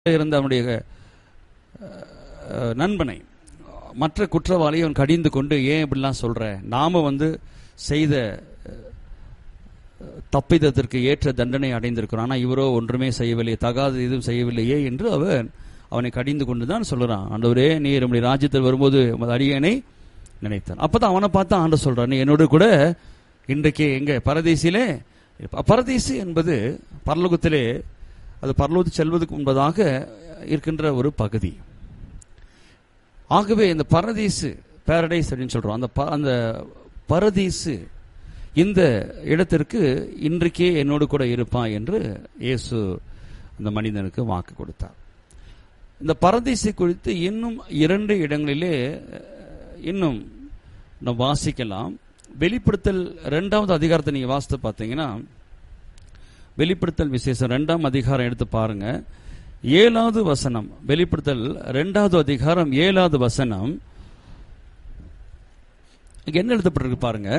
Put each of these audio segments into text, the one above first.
இருந்த அவனுடைய அஹ், நண்பனை மற்ற குற்றவாளியை அவன் கடிந்து கொண்டு ஏன் இப்படிலாம் சொல்ற நாம வந்து செய்த அஹ், தப்பிதத்திற்கு ஏற்ற தண்டனை அடைந்திருக்கிறோம் ஆனா இவரோ ஒன்றுமே செய்யவில்லை தகாத எதுவும் செய்யவில்லையே என்று அவன் அவனை கடிந்து கொண்டு தான் சொல்றான் ஆண்டவரே நீ நம்முடைய ராஜ்யத்தில் வரும்போது உமது அடியனை நினைத்தான் அப்பதான் அவனை பார்த்து ஆண்டு சொல்றான் நீ என்னோட கூட இன்றைக்கு எங்க பரதேசிலே இருப்ப- பரதேசி என்பது பரலோகத்திலே அது பரலோகத்து செல்வதற்கு முன்பதாக இருக்கின்ற ஒரு பகுதி ஆகவே இந்த பரதீசு பாரடைஸ் அப்படின்னு சொல்றோம் அந்த ப- அந்த பரதீசு இந்த இடத்திற்கு இன்றைக்கே என்னோடு கூட இருப்பான் என்று இயேசு அந்த மனிதனுக்கு வாக்கு கொடுத்தார் இந்த பரதீசை குறித்து இன்னும் இரண்டு இடங்களிலே அஹ், இன்னும் நாம் வாசிக்கலாம் வெளிப்படுத்தல் ரெண்டாவது அதிகாரத்தை நீங்க வாசித்து பார்த்தீங்கன்னா வெளிப்படுத்தல் விசேஷம் ரெண்டாம் அதிகாரம் எடுத்து பாருங்க ஏழாவது வசனம் வெளிப்படுத்தல் ரெண்டாவது அதிகாரம் ஏழாவது வசனம் இங்க என்ன எழுதப்பட்டிருக்கு பாருங்க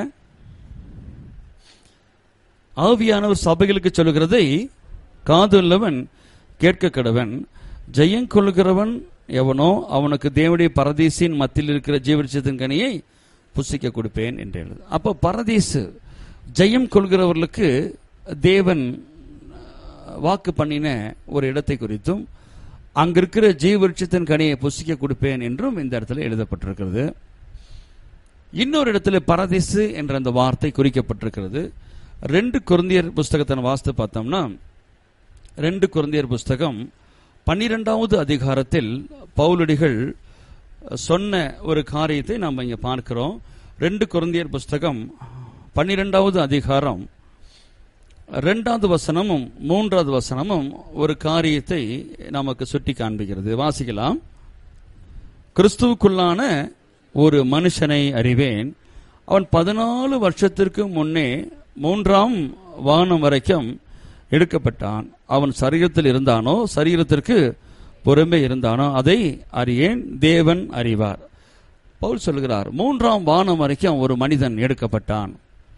ஆவியானவர் சபைகளுக்கு சொல்லுகிறதை காதுள்ளவன் கேட்க கடவன் ஜெயங்கொள்கிறவன் எவனோ அவனுக்கு தேவனுடைய பரதீசின் மத்தியில் இருக்கிற ஜீவரிச்சத்தின் கனியை புசிக்க கொடுப்பேன் என்று எழுது அப்போ பரதீசு ஜெயம் கொள்கிறவர்களுக்கு தேவன் அஹ், வாக்கு பண்ணின ஒரு இடத்தை குறித்தும் அங்க இருக்கிற ஜீவரிச்சத்தின் கனியை புசிக்க கொடுப்பேன் என்றும் இந்த இடத்துல எழுதப்பட்டிருக்கிறது இன்னொரு இடத்துல பரதேசு என்ற அந்த வார்த்தை குறிக்கப்பட்டிருக்கிறது ரெண்டு குருந்தியர் புஸ்தகத்தை நம்ம வாசித்து பார்த்தோம்னா ரெண்டு குருந்தியர் புஸ்தகம் பன்னிரெண்டாவது அதிகாரத்தில் பவுலடிகள் சொன்ன ஒரு காரியத்தை நாம் இங்க பார்க்கிறோம் ரெண்டு குருந்தியர் புஸ்தகம் பன்னிரெண்டாவது அதிகாரம் ரெண்டாவது வசனமும் மூன்றாவது வசனமும் ஒரு காரியத்தை நமக்கு சுட்டி காண்பிக்கிறது வாசிக்கலாம் கிறிஸ்துவுக்குள்ளான ஒரு மனுஷனை அறிவேன் அவன் பதினாலு வருஷத்திற்கு முன்னே மூன்றாம் வானம் வரைக்கும் எடுக்கப்பட்டான் அவன் சரீரத்தில் இருந்தானோ சரீரத்திற்கு புறம்பே இருந்தானோ அதை அறியேன் தேவன் அறிவார் பவுல் சொல்கிறார் மூன்றாம் வானம் வரைக்கும் ஒரு மனிதன் எடுக்கப்பட்டான்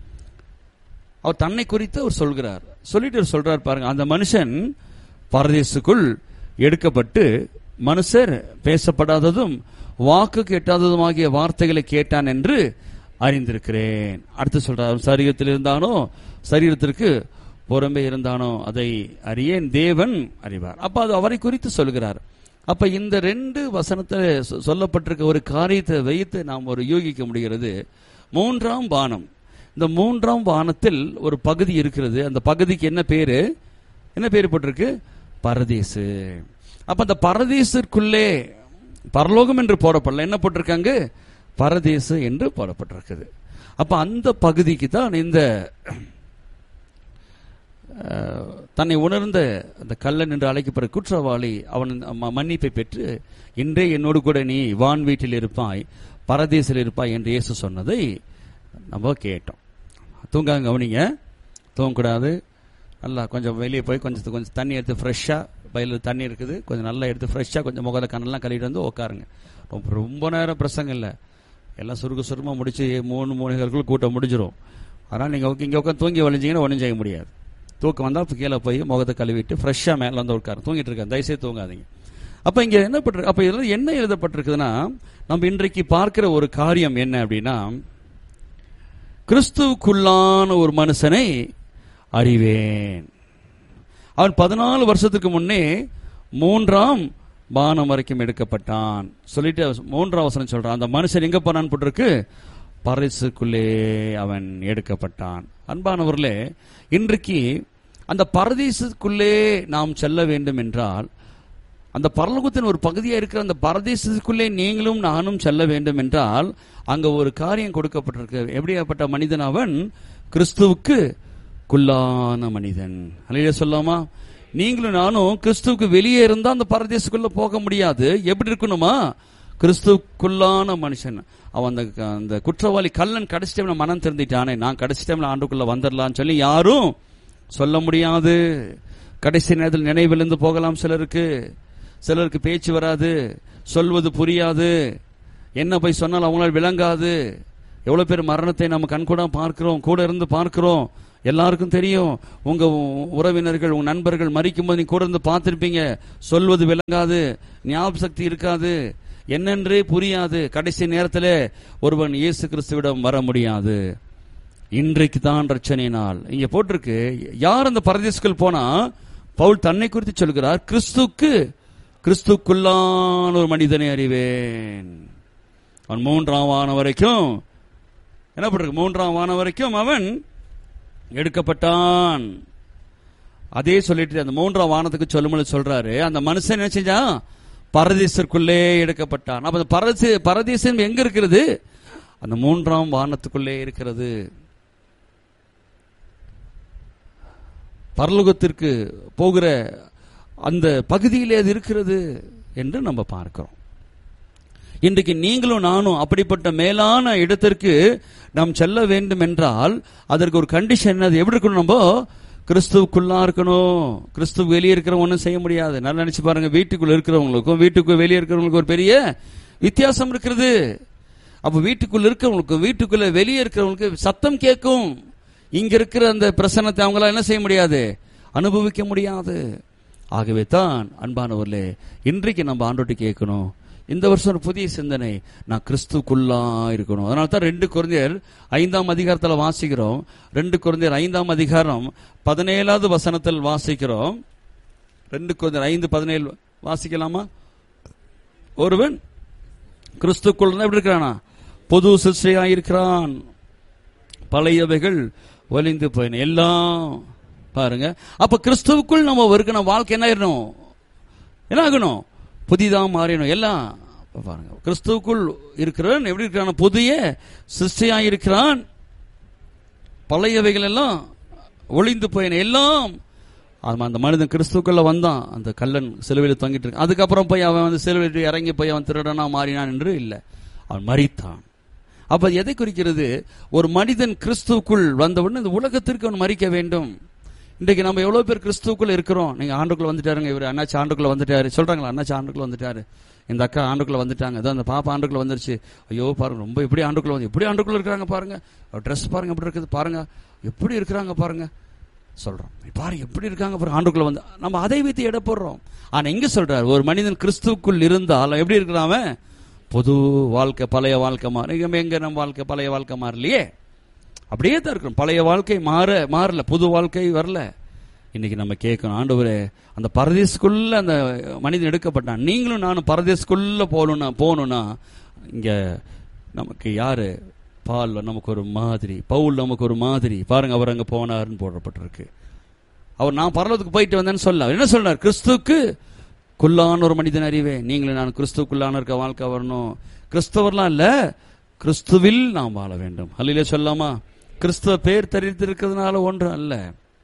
அவர் தன்னை குறித்து அவர் சொல்கிறார் சொல்லிட்டு அவர் சொல்றார் பாருங்க அந்த மனுஷன் பரதேசுக்குள் எடுக்கப்பட்டு மனுஷர் பேசப்படாததும் வாக்கு கேட்டாததுமாகிய வார்த்தைகளை கேட்டான் என்று அறிந்திருக்கிறேன் அடுத்து சொல்றார் அவன் சரீரத்தில் இருந்தானோ சரீரத்திற்கு புறம்பே இருந்தானோ அதை அறியேன் தேவன் அறிவார் அப்ப அது அவரை குறித்து சொல்கிறார் அப்ப இந்த ரெண்டு வசனத்தில் சொ- சொல்லப்பட்டிருக்க ஒரு காரியத்தை வைத்து நாம் ஒரு யூகிக்க முடிகிறது மூன்றாம் வானம் இந்த மூன்றாம் வானத்தில் ஒரு பகுதி இருக்கிறது அந்த பகுதிக்கு என்ன பேரு என்ன பேர் போட்டிருக்கு பரதேசு அப்ப அந்த பரதேசிற்குள்ளே பரலோகம் என்று போடப்படல என்ன போட்டிருக்காங்க பரதேசு என்று போடப்பட்டிருக்குது அப்ப அந்த பகுதிக்கு தான் இந்த அஹ், தன்னை உணர்ந்த அந்த கள்ளன் என்று அழைக்கப்படுற குற்றவாளி அவன் ம- மன்னிப்பை பெற்று இன்றே என்னோடு கூட நீ வான் வீட்டில் இருப்பாய் பரதேசில் இருப்பாய் என்று இயேசு சொன்னதை நம்ம கேட்டோம் தூங்காங்க கவனிங்க தூங்கக்கூடாது நல்லா கொஞ்சம் வெளியே போய் கொஞ்சம் கொஞ்சம் தண்ணி எடுத்து ஃப்ரெஷ்ஷாக பயிலில் தண்ணி இருக்குது கொஞ்சம் நல்லா எடுத்து ஃப்ரெஷ்ஷாக கொஞ்சம் முகத்தை கண்ணெல்லாம் கழுவிட்டு வந்து உட்காருங்க ரொம்ப ரொம்ப நேரம் பிரசங்கம் இல்லை எல்லாம் சுருக்க சுருக்கமாக முடிச்சு மூணு மூணுகளுக்குள்ள கூட்டம் முடிஞ்சிரும் அதனால் நீங்கள் இங்கே உட்காந்து தூங்கி வலிஞ்சிங்கன்னா ஒன்றும் செய்ய முடியாது தூக்கம் வந்தால் இப்போ கீழே போய் முகத்தை கழுவிட்டு ஃப்ரெஷ்ஷாக மேலே வந்து உட்காரு தூங்கிட்டு இருக்கேன் தயவுசெய்து தூங்காதீங்க அப்போ இங்கே என்ன பட்டிருக்கு அப்போ இதில் என்ன எழுதப்பட்டிருக்குதுன்னா நம்ம இன்றைக்கு பார்க்கிற ஒரு காரியம் என்ன அப்படின்னா கிறிஸ்துவுக்குள்ளான ஒரு மனுஷனை அறிவேன் அவன் பதினாலு வருஷத்துக்கு முன்னே மூன்றாம் பானம் வரைக்கும் எடுக்கப்பட்டான் சொல்லிட்டு மூன்றாம் வசனம் சொல்றான் அந்த மனுஷன் எங்க போனான்னு போட்டிருக்கு பரதேசுக்குள்ளே அவன் எடுக்கப்பட்டான் அன்பானவர்களே இன்றைக்கு அந்த பரதேசத்துக்குள்ளே நாம் செல்ல வேண்டும் என்றால் அந்த பரலோகத்தின் ஒரு பகுதியா இருக்கிற அந்த பரதேசத்துக்குள்ளே நீங்களும் நானும் செல்ல வேண்டும் என்றால் அங்க ஒரு காரியம் கொடுக்கப்பட்டிருக்கு எப்படியாப்பட்ட மனிதன் அவன் கிறிஸ்துவுக்கு குள்ளான மனிதன் அல்லையா சொல்லாமா நீங்களும் நானும் கிறிஸ்துவுக்கு வெளியே இருந்தா அந்த பரதேசத்துக்குள்ள போக முடியாது எப்படி இருக்கணுமா கிறிஸ்துவுக்குள்ளான மனுஷன் அவன் அந்த அந்த குற்றவாளி கல்லன் கடைசி டைம்ல மனம் திருந்திட்டானே நான் கடைசி டைம்ல ஆண்டுக்குள்ள வந்துடலாம்னு சொல்லி யாரும் சொல்ல முடியாது கடைசி நேரத்தில் நினைவிலிருந்து போகலாம் சிலருக்கு சிலருக்கு பேச்சு வராது சொல்வது புரியாது என்ன போய் சொன்னால் அவங்களால் விளங்காது எவ்வளவு பேர் மரணத்தை நம்ம கண்கூட பார்க்கிறோம் கூட இருந்து பார்க்கிறோம் எல்லாருக்கும் தெரியும் உங்க உ- உறவினர்கள் உங்க நண்பர்கள் மறிக்கும்போது நீ கூட இருந்து பார்த்திருப்பீங்க சொல்வது விளங்காது ஞாபக சக்தி இருக்காது என்னென்றே புரியாது கடைசி நேரத்தில் ஒருவன் இயேசு கிறிஸ்துவிடம் வர முடியாது இன்றைக்கு தான் ரட்சணை நாள் இங்க போட்டிருக்கு யார் அந்த பரதேசுக்குள் போனா பவுல் தன்னை குறித்து சொல்கிறார் கிறிஸ்துக்கு கிறிஸ்துக்குள்ளான ஒரு மனிதனை அறிவேன் அவன் மூன்றாம் வானம் வரைக்கும் என்ன பண்றது மூன்றாம் வானம் வரைக்கும் அவன் எடுக்கப்பட்டான் அதே சொல்லிட்டு அந்த மூன்றாம் வானத்துக்கு சொல்லும்போது சொல்றாரு அந்த மனுஷன் என்ன செஞ்சான் பரதேசத்திற்குள்ளே எடுக்கப்பட்டான் அப்ப அந்த பரதேச பரதேசம் எங்க இருக்கிறது அந்த மூன்றாம் வானத்துக்குள்ளே இருக்கிறது பரலோகத்திற்கு போகிற அந்த பகுதியிலே அது இருக்கிறது என்று நம்ம பார்க்கிறோம் இன்றைக்கு நீங்களும் நானும் அப்படிப்பட்ட மேலான இடத்திற்கு நாம் செல்ல வேண்டும் என்றால் அதற்கு ஒரு கண்டிஷன் அது எப்படி இருக்கணும் நம்ம கிறிஸ்துவுக்குள்ளா இருக்கணும் கிறிஸ்துவ வெளியே இருக்கிறவங்க ஒன்றும் செய்ய முடியாது நல்லா நினைச்சு பாருங்க வீட்டுக்குள்ள இருக்கிறவங்களுக்கும் வீட்டுக்கு வெளியே இருக்கிறவங்களுக்கும் ஒரு பெரிய வித்தியாசம் இருக்கிறது அப்ப வீட்டுக்குள்ள இருக்கிறவங்களுக்கும் வீட்டுக்குள்ள வெளியே இருக்கிறவங்களுக்கு சத்தம் கேட்கும் இங்க இருக்கிற அந்த பிரசன்னத்தை அவங்களால என்ன செய்ய முடியாது அனுபவிக்க முடியாது ஆகவே தான் அன்பானவர்களே இன்றைக்கு நம்ம ஆண்டோட்டு கேட்கணும் இந்த வருஷம் ஒரு புதிய சிந்தனை நான் கிறிஸ்துக்குள்ளா இருக்கணும் அதனால தான் ரெண்டு குழந்தையர் ஐந்தாம் அதிகாரத்தில் வாசிக்கிறோம் ரெண்டு குழந்தையர் ஐந்தாம் அதிகாரம் பதினேழாவது வசனத்தில் வாசிக்கிறோம் ரெண்டு குழந்தையர் ஐந்து பதினேழு வாசிக்கலாமா ஒருவன் கிறிஸ்துக்குள் இருந்தா எப்படி இருக்கிறானா பொது சிருஷ்டியா இருக்கிறான் பழையவைகள் ஒலிந்து போயின எல்லாம் பாருங்க அப்ப கிறிஸ்துவுக்குள் நம்ம இருக்கணும் வாழ்க்கை என்ன ஆயிடணும் என்ன ஆகணும் புதிதா மாறிடணும் எல்லாம் பாருங்க கிறிஸ்துவுக்குள் இருக்கிறவன் எப்படி இருக்கிறான் புதிய சிருஷ்டியா இருக்கிறான் பழையவைகள் எல்லாம் ஒளிந்து போயின எல்லாம் ஆமா, அந்த மனிதன் கிறிஸ்துக்குள்ள வந்தான் அந்த கல்லன் சிலுவையில் தொங்கிட்டு இருக்கு அதுக்கப்புறம் போய் அவன் வந்து சிலுவையில் இறங்கி போய் அவன் திருடனா மாறினான் என்று இல்லை அவன் மறித்தான் அப்ப அது எதை குறிக்கிறது ஒரு மனிதன் கிறிஸ்துவுக்குள் வந்தவுடனே இந்த உலகத்திற்கு அவன் மறிக்க வேண்டும் இன்றைக்கு நம்ம எவ்வளவு பேர் கிறிஸ்துவுக்குள்ள இருக்கிறோம் நீங்க ஆண்டுக்குள்ள வந்துட்டாருங்க இவர் அண்ணாச்சி ஆண்டுக்குள்ள வந்துட்டாரு சொல்றாங்களா அண்ணாச்சி ஆண்டுக்குள்ள வந்துட்டாரு இந்த அக்கா ஆண்டுக்குள்ள வந்துட்டாங்க அதோ அந்த பாப்பா ஆண்டுக்குள்ள வந்துருச்சு ஐயோ பாருங்க ரொம்ப எப்படி ஆண்டுக்குள்ள வந்து எப்படி ஆண்டுக்குள்ள இருக்காங்க பாருங்க ட்ரெஸ் பாருங்க எப்படி இருக்குது பாருங்க எப்படி இருக்கிறாங்க பாருங்க சொல்றோம் பாரு எப்படி இருக்காங்க பாருங்க ஆண்டுக்குள்ள வந்து நம்ம அதை வைத்து எடை போடுறோம் ஆனா எங்க சொல்றாரு ஒரு மனிதன் கிறிஸ்துவுக்குள் இருந்தால் எப்படி இருக்கிறான் அவன்? புது வாழ்க்கை பழைய வாழ்க்கை மாறி இங்க எங்க நம்ம வாழ்க்கை பழைய வாழ்க்கை மாறலையே அப்படியே தான் இருக்கிறோம் பழைய வாழ்க்கை மாற மாறல புது வாழ்க்கை வரல இன்னைக்கு நம்ம கேட்கணும் ஆண்டவரே அந்த பரதேசுக்குள்ள அந்த மனிதன் எடுக்கப்பட்டான் நீங்களும் நானும் பரதேசுக்குள்ள போகணும்னா போகணும்னா இங்க நமக்கு யாரு பால் நமக்கு ஒரு மாதிரி பவுல் நமக்கு ஒரு மாதிரி பாருங்க அவர் அங்க போனாருன்னு போடப்பட்டிருக்கு அவர் நான் பரலோகத்துக்கு போயிட்டு வந்தேன்னு சொல்ல அவர் என்ன சொல்றார் கிறிஸ்துவுக்கு குள்ளான ஒரு மனிதன் அறிவே நீங்களும் நான் கிறிஸ்துக்குள்ளான இருக்க வாழ்க்கை வரணும் கிறிஸ்தவர்லாம் இல்ல கிறிஸ்துவில் நாம் வாழ வேண்டும் அல்லையிலே சொல்லாமா கிறிஸ்துவ பேர் தெரிவித்திருக்கிறதுனால ஒன்றும் அல்ல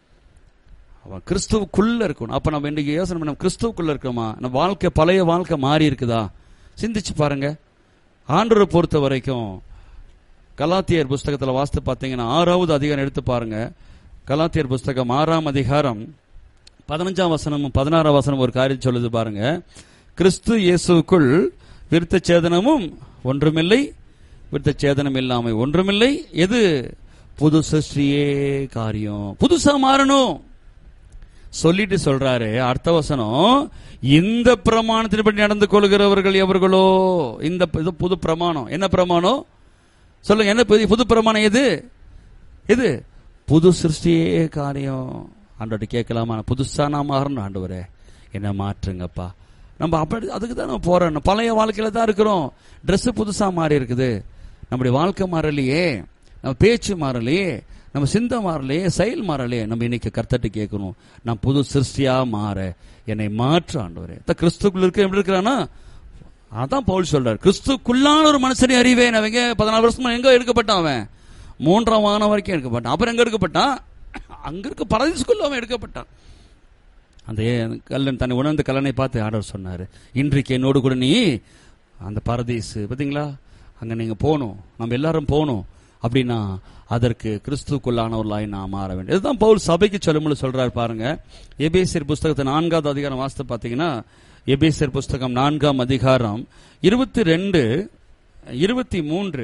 அவன் கிறிஸ்துவுக்குள்ள இருக்கணும் அப்ப நம்ம இன்னைக்கு யோசனை பண்ண கிறிஸ்துவுக்குள்ள இருக்கோமா நம்ம வாழ்க்கை பழைய வாழ்க்கை மாறி இருக்குதா சிந்திச்சு பாருங்க ஆண்டரை பொறுத்த வரைக்கும் கலாத்தியர் புஸ்தகத்துல வாசித்து பார்த்தீங்கன்னா ஆறாவது அதிகாரம் எடுத்து பாருங்க கலாத்தியர் புஸ்தகம் ஆறாம் அதிகாரம் பதினஞ்சாம் வசனமும் பதினாறாம் வசனம் ஒரு காரியம் சொல்லுது பாருங்க கிறிஸ்து இயேசுவுக்குள் விருத்த சேதனமும் ஒன்றுமில்லை விருத்த சேதனம் இல்லாமை ஒன்றுமில்லை எது புது சிருஷ்டியே காரியம் புதுசா மாறணும் சொல்லிட்டு சொல்றாரு அடுத்த வசனம் இந்த பிரமாணத்தின்படி நடந்து கொள்கிறவர்கள் எவர்களோ இந்த இது புது பிரமாணம் என்ன பிரமாணம் சொல்லுங்க என்ன புது புது பிரமாணம் எது எது புது சிருஷ்டியே காரியம் ஆண்டோட கேட்கலாமா புதுசா நான் மாறணும் ஆண்டவரே என்ன மாற்றுங்கப்பா நம்ம அப்படி அதுக்கு தான் நம்ம போறோம் பழைய வாழ்க்கையில தான் இருக்கிறோம் Dress புதுசா மாறி இருக்குது நம்முடைய வாழ்க்கை மாறலையே நம்ம பேச்சு மாறலையே நம்ம சிந்தை மாறலையே செயல் மாறலையே நம்ம இன்னைக்கு கர்த்தட்டு கேட்கணும் நான் புது சிருஷ்டியா மாற என்னை மாற்று ஆண்டவரே இந்த கிறிஸ்துக்குள்ள இருக்க எப்படி இருக்கிறானா அதான் பவுல் சொல்றாரு கிறிஸ்துக்குள்ளான ஒரு மனுஷனை அறிவேன் அவங்க பதினாலு வருஷமா எங்க எடுக்கப்பட்டான் அவன் மூன்றாம் வானம் வரைக்கும் எடுக்கப்பட்டான் அப்புறம் எங்க எடுக்கப்பட்டான் அங்க இருக்க பரதேசுக்குள்ள அவன் எடுக்கப்பட்டான் அந்த ஏ- கல்லன் தன்னை உணர்ந்த கல்லனை பார்த்து ஆண்டவர் சொன்னாரு இன்றைக்கு என்னோடு கூட நீ அந்த பரதேசு பாத்தீங்களா அங்க நீங்க போகணும் நம்ம எல்லாரும் போகணும் அப்படின்னா அதற்கு கிறிஸ்துக்குள்ளானவர்களாய் நான் மாற வேண்டும் இதுதான் பவுல் சபைக்கு சொல்லும்போது சொல்றாரு பாருங்க எபேசியர் புஸ்தகத்தை நான்காவது அதிகாரம் வாசித்து பார்த்தீங்கன்னா எபேசியர் புஸ்தகம் நான்காம் அதிகாரம் இருபத்தி ரெண்டு இருபத்தி மூன்று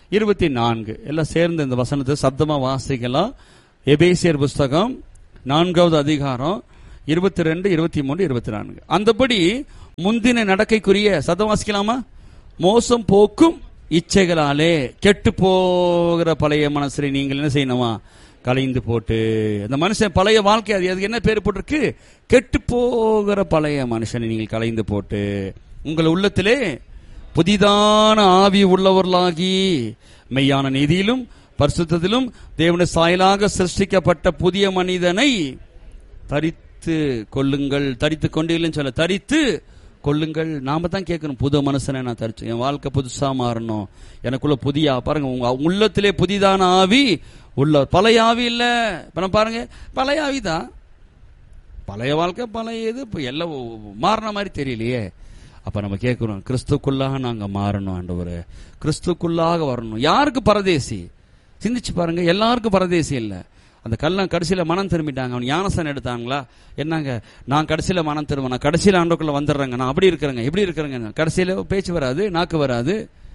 இருபத்தி நான்கு எல்லாம் சேர்ந்து இந்த வசனத்தை சப்தமா வாசிக்கலாம் எபேசியர் புஸ்தகம் நான்காவது அதிகாரம் இருபத்தி ரெண்டு இருபத்தி மூணு இருபத்தி நான்கு அந்தபடி முந்தின நடக்கைக்குரிய சத்தம் வாசிக்கலாமா மோசம் போக்கும் இச்சைகளாலே கெட்டு போகிற பழைய மனசரை நீங்கள் என்ன செய்யணுமா கலைந்து போட்டு அந்த மனுஷன் பழைய வாழ்க்கை அது அதுக்கு என்ன பேர் போட்டிருக்கு கெட்டு போகிற பழைய மனுஷனை நீங்கள் கலைந்து போட்டு உங்கள் உள்ளத்திலே புதிதான ஆவி உள்ளவர்களாகி மெய்யான நீதியிலும் பரிசுத்தத்திலும் தேவனுடைய சாயலாக சிருஷ்டிக்கப்பட்ட புதிய மனிதனை தரித்து கொள்ளுங்கள் தரித்து கொண்டீங்கன்னு சொல்ல தரித்து கொள்ளுங்கள் நாம தான் கேட்கணும் புது மனுஷனை நான் தரிச்சு என் வாழ்க்கை புதுசா மாறணும் எனக்குள்ள புதிய பாருங்க உங்க உள்ளத்திலே புதிதான ஆவி உள்ள பழைய ஆவி இல்ல இப்ப நான் பாருங்க பழைய ஆவி தான் பழைய வாழ்க்கை பழைய இது இப்போ எல்லாம் மாறின மாதிரி தெரியலையே அப்ப நம்ம கேட்கிறோம் கிறிஸ்துக்குள்ளாக நாங்க மாறணும் ஆண்டவரே கிறிஸ்துக்குள்ளாக வரணும் யாருக்கு பரதேசி சிந்திச்சு பாருங்க எல்லாருக்கும் பரதேசி இல்லை அந்த கல்லாம் கடைசியில மனம் திரும்பிட்டாங்க அவன் ஞானசன் எடுத்தாங்களா என்னங்க நான் கடைசியில மனம் திரும்ப நான் கடைசியில ஆண்டுக்குள்ள வந்துடுறேங்க நான் அப்படி இருக்கிறேங்க இப்படி இருக்கிறேங்க கடைசியில பேச்சு வராது நாக்கு வராது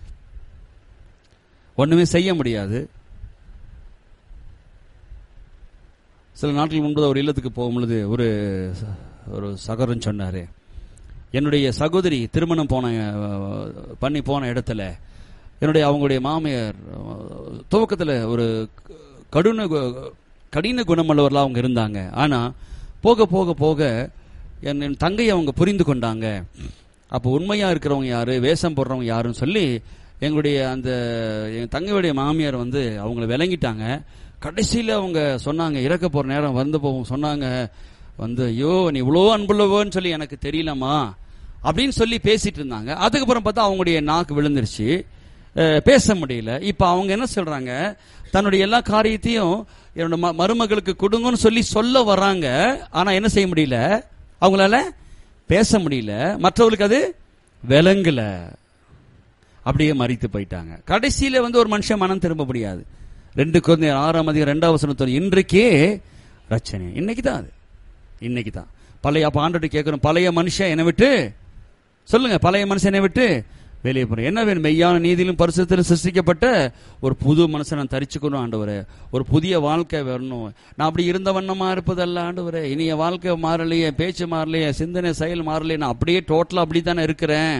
ஒண்ணுமே செய்ய முடியாது சில நாட்கள் முன்பு ஒரு இல்லத்துக்கு போகும்பொழுது ஒரு ஒரு சகோதரன் சொன்னாரு என்னுடைய சகோதரி திருமணம் போன அஹ், பண்ணி போன இடத்துல என்னுடைய அவங்களுடைய மாமியார் அஹ், துவக்கத்துல ஒரு கடுன கு- கடின குணமுள்ளவர்களா அவங்க இருந்தாங்க ஆனா போக போக போக என் என் தங்கையை அவங்க புரிந்து கொண்டாங்க அப்போ உண்மையா இருக்கிறவங்க யாரு வேஷம் போடுறவங்க யாருன்னு சொல்லி எங்களுடைய அந்த என் தங்கையுடைய மாமியார் வந்து அவங்கள விளங்கிட்டாங்க கடைசியில அவங்க சொன்னாங்க இறக்க போற நேரம் வந்து போவோம் சொன்னாங்க வந்து ஐயோ நீ இவ்வளோ அன்புள்ளவோன்னு சொல்லி எனக்கு தெரியலம்மா அப்படின்னு சொல்லி பேசிட்டு இருந்தாங்க அதுக்கப்புறம் பார்த்தா அவங்களுடைய நாக்கு விழுந்துருச்சு அஹ், பேச முடியல இப்ப அவங்க என்ன சொல்றாங்க தன்னுடைய எல்லா காரியத்தையும் என்னோட ம- மருமகளுக்கு கொடுங்கன்னு சொல்லி சொல்ல வர்றாங்க ஆனா என்ன செய்ய முடியல அவங்களால பேச முடியல மற்றவர்களுக்கு அது விளங்கல அப்படியே மறித்து போயிட்டாங்க கடைசியில வந்து ஒரு மனுஷன் மனம் திரும்ப முடியாது ரெண்டு குழந்தை ஆறாம் அதிகம் ரெண்டாவது வசனத்தோட இன்றைக்கே ரச்சனை இன்னைக்கு தான் அது இன்னைக்கு தான் பழைய அப்ப ஆண்டோட கேட்கணும் பழைய மனுஷன் என்னை விட்டு சொல்லுங்க பழைய மனுஷனை விட்டு வெளியே போறேன் என்ன வேணும் மெய்யான நீதியிலும் பரிசுத்திலும் சிருஷ்டிக்கப்பட்ட ஒரு புது மனுஷனை நான் தரிச்சுக்கணும் ஆண்டவரே ஒரு புதிய வாழ்க்கை வரணும் நான் அப்படி இருந்த வண்ணமா இருப்பதல்ல ஆண்டவரே இனி என் வாழ்க்கை மாறலையே பேச்சு மாறலையே சிந்தனை செயல் மாறலையே நான் அப்படியே டோட்டலா அப்படி தானே இருக்கிறேன்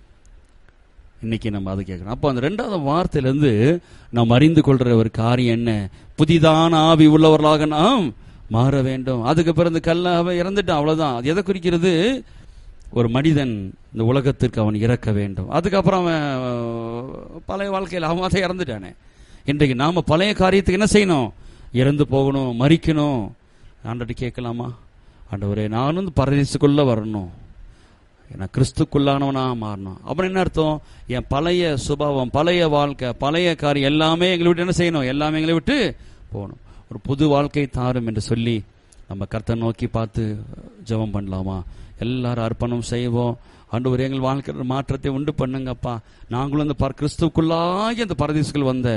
இன்னைக்கு நம்ம அதை கேட்கணும் அப்போ அந்த ரெண்டாவது வார்த்தையிலிருந்து நாம் அறிந்து கொள்ற ஒரு காரியம் என்ன புதிதான ஆவி உள்ளவர்களாக நாம் மாற வேண்டும் அதுக்கு பிறகு கல்ல அவன் இறந்துட்டான் அவ்வளவுதான் அது எதை குறிக்கிறது ஒரு மனிதன் இந்த உலகத்திற்கு அவன் இறக்க வேண்டும் அதுக்கப்புறம் அவன் அஹ், பழைய வாழ்க்கையில் அவன் அதை இறந்துட்டானே இன்றைக்கு நாம பழைய காரியத்துக்கு என்ன செய்யணும் இறந்து போகணும் மறிக்கணும் ஆண்டட்டு கேட்கலாமா ஆண்டவரே நானும் இந்த பரதேசுக்குள்ள வரணும் நான் கிறிஸ்துக்குள்ளானவனா மாறணும் அப்புறம் என்ன அர்த்தம் என் பழைய சுபாவம் பழைய வாழ்க்கை பழைய காரியம் எல்லாமே எங்களை விட்டு என்ன செய்யணும் எல்லாமே எங்களை விட்டு போகணும் ஒரு புது வாழ்க்கை தாரும் என்று சொல்லி நம்ம கர்த்தர் நோக்கி பார்த்து ஜெபம் பண்ணலாமா எல்லாரும் அர்ப்பணம் செய்வோம் ஆண்டவர் எங்கள் வாழ்க்கையில் மாற்றத்தை உண்டு பண்ணுங்கப்பா நாங்களும் அந்த பர- கிறிஸ்துவுக்குள்ளாகி அந்த பரதேசுக்குள் வந்த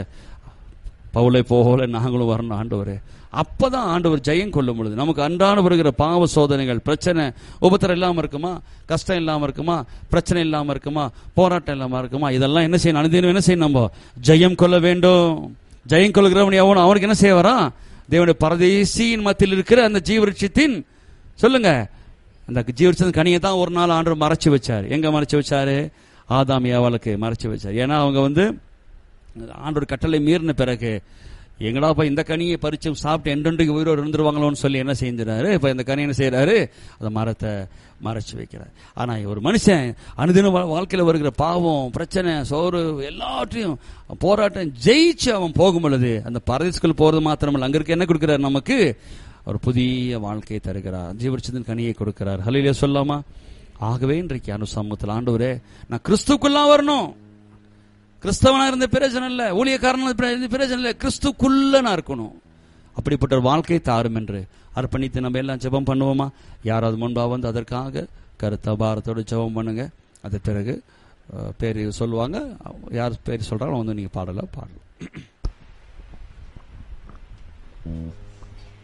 பவுலை போல நாங்களும் வரணும் ஆண்டவரே அப்பதான் ஆண்டவர் ஜெயம் கொள்ளும் பொழுது நமக்கு அன்றாட வருகிற பாவ சோதனைகள் பிரச்சனை உபத்திரம் இல்லாம இருக்குமா கஷ்டம் இல்லாம இருக்குமா பிரச்சனை இல்லாம இருக்குமா போராட்டம் இல்லாம இருக்குமா இதெல்லாம் என்ன செய்யணும் அனுதினம் என்ன செய்யணும் நம்ம ஜெயம் கொள்ள வேண்டும் ஜெயம் கொள்கிறவன் எவனும் அவனுக்கு என்ன செய்ய வரான் தேவனுடைய பரதேசியின் மத்தியில் இருக்கிற அந்த ஜீவருட்சத்தின் சொல்லுங்க அந்த ஜீவருட்சத்தின் கனியை தான் ஒரு நாள் ஆண்டவர் மறைச்சு வச்சார் எங்க மறைச்சு வச்சாரு ஆதாம் ஏவாளுக்கு மறைச்சு வச்சார் ஏன்னா அவங்க வந்து ஆண்டவர் கட்டளை மீறின பிறகு எங்கடா போய் இந்த கனியை பறிச்சு சாப்பிட்டு என்றென்றைக்கு உயிரோடு இருந்துருவாங்களோன்னு சொல்லி என்ன செஞ்சுறாரு இப்ப இந்த கனி என்ன செய்யறாரு அந்த மரத்தை மறைச்சு வைக்கிறார் ஆனா ஒரு மனுஷன் அனுதின வா- வாழ்க்கையில வருகிற பாவம் பிரச்சனை சோறு எல்லாத்தையும் போராட்டம் ஜெயிச்சு அவன் போகும் பொழுது அந்த பரதேசுக்குள் போறது மாத்திரமல்ல அங்க இருக்க என்ன கொடுக்கிறார் நமக்கு ஒரு புதிய வாழ்க்கையை தருகிறார் ஜீவரிச்சத்தின் கனியை கொடுக்கிறார் ஹலையிலே சொல்லாமா ஆகவே இன்றைக்கு அனுசமூகத்தில் ஆண்டவரே நான் கிறிஸ்துக்குள்ளா வரணும் கிறிஸ்தவனா இருந்த பிரயோஜனம் இல்ல ஊழியக்காரனா இருந்த பிரயோஜனம் இல்ல கிறிஸ்துக்குள்ள நான் இருக்கணும் அப்படிப்பட்ட ஒரு வாழ்க்கை தாரும் என்று அர்ப்பணித்து நம்ம எல்லாம் ஜெபம் பண்ணுவோமா யாராவது முன்பா வந்து அதற்காக கருத்த பாரத்தோட ஜெபம் பண்ணுங்க அது பிறகு அஹ், பேர் சொல்லுவாங்க யார் பேர் சொல்றாங்களோ வந்து நீங்க பாடல பாடலாம்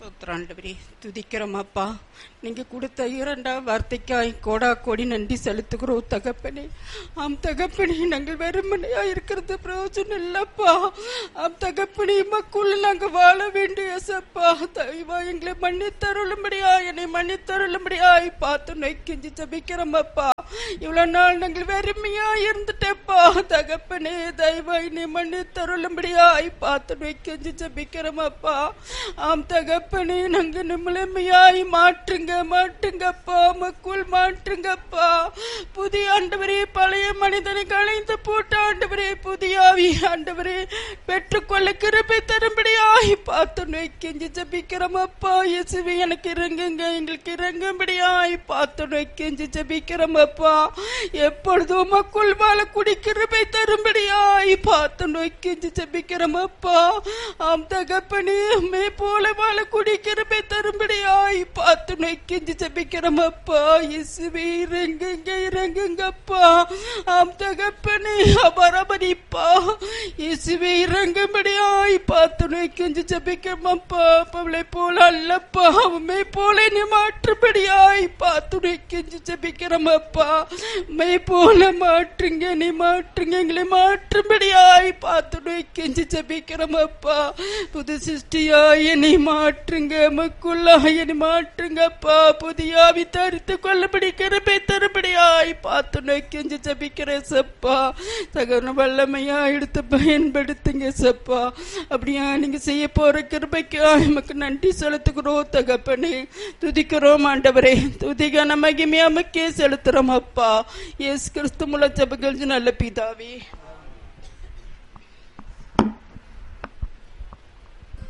ஸ்தோத்திரம் ஆண்டவரே துதிக்கிறோம் அப்பா நீங்க கொடுத்த இரண்டாம் வார்த்தைக்காய் கோடா கோடி நன்றி செலுத்துகிறோம் தகப்பனே ஆம் தகப்பனே நாங்கள் வெறுமனையா இருக்கிறது பிரயோஜனம் இல்லப்பா ஆம் தகப்பனே மக்கள் நாங்க வாழ வேண்டிய சப்பா தெய்வா எங்களை மன்னித்தருளும்படியா என்னை மன்னித்தருளும்படியாய் பார்த்து நோய்க்கெஞ்சி ஜபிக்கிறோம் அப்பா இவ்வளவு நாள் நாங்கள் வெறுமையா இருந்துட்டேப்பா தகப்பனே தெய்வா என்னை மன்னித்தருளும்படியாய் பார்த்து நோய்க்கெஞ்சி ஜபிக்கிறோம் அப்பா ஆம் தகப்பனே நாங்க நம்மளமையாய் மாற்றுங்க மாற்றுங்கப்பா மக்கள் மாற்றுங்கப்பா புதிய ஆண்டவரே பழைய மனிதனை களைந்து போட்ட ஆண்டவரே புதிய ஆவி ஆண்டவரே பெற்றுக்கொள்ள கிருபை தரும்படியாய் பார்த்து நோய்க்கெஞ்சி ஜபிக்கிறோம் அப்பா இயேசுவே எனக்கு இறங்குங்க எங்களுக்கு இறங்கும்படியாய் பார்த்து நோய்க்கெஞ்சி ஜபிக்கிறோம் அப்பா எப்பொழுதும் மக்கள் வாழ குடி கிருபை தரும்படியாய் பார்த்து நோய்க்கெஞ்சி ஜபிக்கிறோம் அப்பா ஆம் தகப்பனே மே போல வாழ குடி கிருபை தரும்படியாய் பார்த்து நோய்க்கெஞ்சி ஜபிக்கிறோம் அப்பா இயேசுவே இறங்குங்க இறங்குங்கப்பா ஆம் தகப்பனே அபரபரிப்பா இயேசுவே இறங்கும்படியாய் பார்த்து நோய்க்கெஞ்சி ஜபிக்கிறோம் அப்பா அவளை போல அல்லப்பா மே போல நீ மாற்றும்படியாய் பார்த்து நோய்க்கெஞ்சி ஜபிக்கிறோம் அப்பா மே போல மாற்றுங்க நீ மாற்றுங்க எங்களை மாற்றும்படியாய் பார்த்து நோய்க்கெஞ்சி ஜபிக்கிறோம் அப்பா புது சிருஷ்டியா என்னை மாற்றுங்க மக்களா என்னை மாற்றுங்கப்பா புதிய ஆவி தரித்து கொள்ளபடி கிருபை தருபடியாய் பார்த்து நோய்க்கெஞ்சி ஜபிக்கிறேன் சப்பா சகன வல்லமையா எடுத்து பயன்படுத்துங்க சப்பா அப்படியா நீங்க செய்ய போற கிருபைக்கு நமக்கு நன்றி செலுத்துகிறோம் தகப்பனே துதிக்கிறோம் ஆண்டவரே துதிகான மகிமை அமக்கே செலுத்துறோம் அப்பா இயேசு கிறிஸ்து முல ஜபங்கள் நல்ல பிதாவே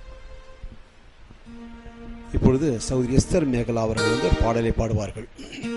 இப்பொழுது சௌதரி எஸ்தர் மேகலா அவர்கள் வந்து ஒரு பாடலை பாடுவார்கள்